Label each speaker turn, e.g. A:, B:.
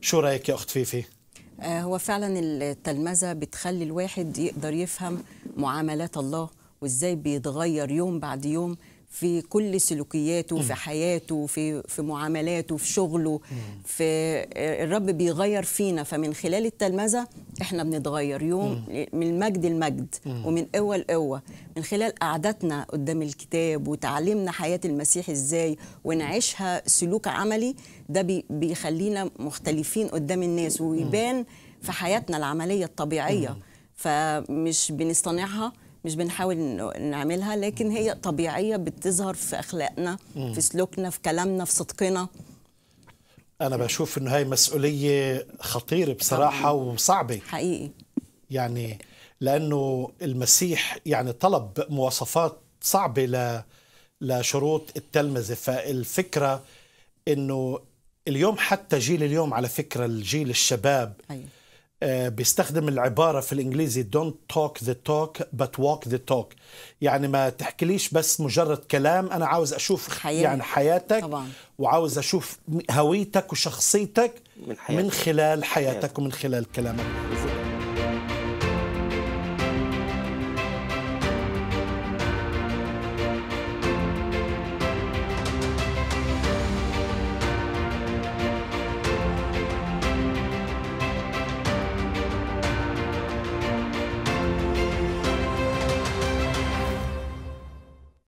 A: شو رايك يا اخت فيفي
B: آه، هو فعلا التلمذة بتخلي الواحد يقدر يفهم معاملات الله وازاي بيتغير يوم بعد يوم في كل سلوكياته في حياته في في معاملاته في شغله في الرب بيغير فينا فمن خلال التلمذة احنا بنتغير يوم من المجد لمجد ومن قوة لقوة من خلال قعدتنا قدام الكتاب وتعليمنا حياة المسيح ازاي ونعيشها سلوك عملي ده بي بيخلينا مختلفين قدام الناس ويبان في حياتنا العملية الطبيعية فمش بنصطنعها مش بنحاول نعملها لكن هي طبيعية بتظهر في أخلاقنا في سلوكنا في كلامنا في صدقنا
A: انا بشوف انه هاي مسؤوليه خطيره بصراحه وصعبه
B: حقيقي
A: يعني لانه المسيح يعني طلب مواصفات صعبه ل لشروط التلمذه فالفكره انه اليوم حتى جيل اليوم على فكره الجيل الشباب
B: أيوة.
A: آه، بيستخدم العبارة في الإنجليزي don't talk the talk but walk the talk يعني ما تحكيليش بس مجرد كلام أنا عاوز أشوف
B: حياة.
A: يعني حياتك
B: طبعاً.
A: وعاوز أشوف هويتك وشخصيتك
C: من حياتك.
A: من خلال حياتك ومن خلال كلامك